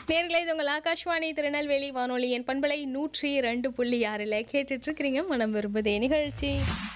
நேர்களே இது உங்கள் ஆகாஷ்வாணி திருநெல்வேலி வானொலி என் பண்பலை நூற்றி ரெண்டு புள்ளி ஆறில் கேட்டுட்டு இருக்கிறீங்க மனம் விரும்புதே நிகழ்ச்சி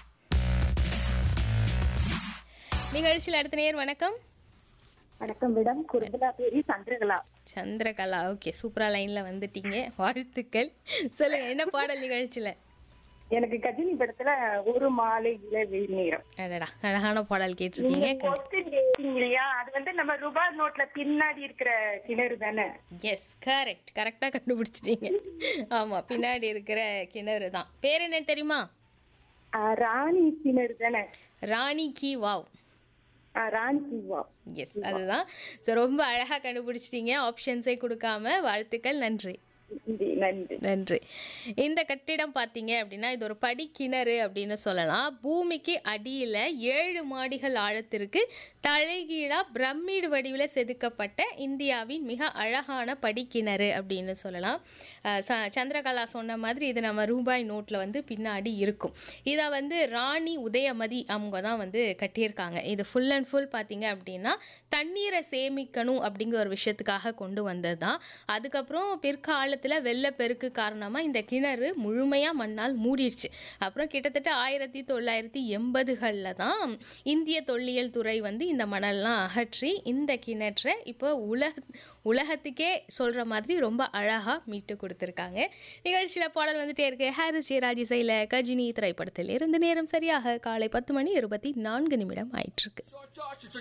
நிகழ்ச்சியில் அடுத்த நேர் வணக்கம் வணக்கம் மேடம் குருபலா பேரி சந்திரகலா சந்திரகலா ஓகே சூப்பரா லைன்ல வந்துட்டீங்க வாழ்த்துக்கள் சொல்லுங்க என்ன பாடல் நிகழ்ச்சியில எனக்கு கஜினி படத்துல ஒரு மாலை இள வெயில் நேரம் அடடா அழகான பாடல் கேட்டிருக்கீங்க question கேட்டீங்க இல்லையா அது வந்து நம்ம ரூபாய் நோட்ல பின்னாடி இருக்கிற கிணறு தானே எஸ் கரெக்ட் கரெக்டாக கண்டுபிடிச்சிட்டீங்க ஆமா பின்னாடி இருக்கிற கிணறு தான் பேர் என்ன தெரியுமா ஆஹ் ராணி கிணறு தானே ராணி கி வாவ் ஆஹ் ராணி கிவா எஸ் அதுதான் ஸோ ரொம்ப அழகாக கண்டுபிடிச்சிட்டீங்க ஆப்ஷன்ஸே கொடுக்காம வாழ்த்துக்கள் நன்றி நன்றி நன்றி நன்றி இந்த கட்டிடம் பார்த்தீங்க அப்படின்னா இது ஒரு படிக்கிணறு அப்படின்னு சொல்லலாம் பூமிக்கு அடியில் ஏழு மாடிகள் ஆழத்திற்கு தலைகீழாக பிரமிடு வடிவில் செதுக்கப்பட்ட இந்தியாவின் மிக அழகான படிக்கிணறு அப்படின்னு சொல்லலாம் அஹ் ச- சந்திரகலா சொன்ன மாதிரி இது நம்ம ரூபாய் நோட்டில் வந்து பின்னாடி இருக்கும் இதை வந்து ராணி உதயமதி அவங்க தான் வந்து கட்டியிருக்காங்க இது ஃபுல் அண்ட் ஃபுல் பார்த்தீங்க அப்படின்னா தண்ணீரை சேமிக்கணும் அப்படிங்கிற ஒரு விஷயத்துக்காக கொண்டு வந்தது தான் அதுக்கப்புறம் பிற்காலத்தில் வெள்ளப்பெருக்கு காரணமாக இந்த கிணறு முழுமையாக மண்ணால் மூடிடுச்சு அப்புறம் கிட்டத்தட்ட ஆயிரத்தி தொள்ளாயிரத்தி எண்பதுகளில் தான் இந்திய தொல்லியல் துறை வந்து இந்த மணல்லாம் அகற்றி இந்த கிணற்றை இப்போ உலக உலகத்துக்கே சொல்கிற மாதிரி ரொம்ப அழகாக மீட்டு கொடுத்துருக்காங்க நிகழ்ச்சியில் பாடல் வந்துட்டே இருக்கு ஹாரிஸ் ஜெயராஜ் இசையில் கஜினி திரைப்படத்தில் இருந்து நேரம் சரியாக காலை பத்து மணி இருபத்தி நான்கு நிமிடம் ஆயிட்டிருக்கு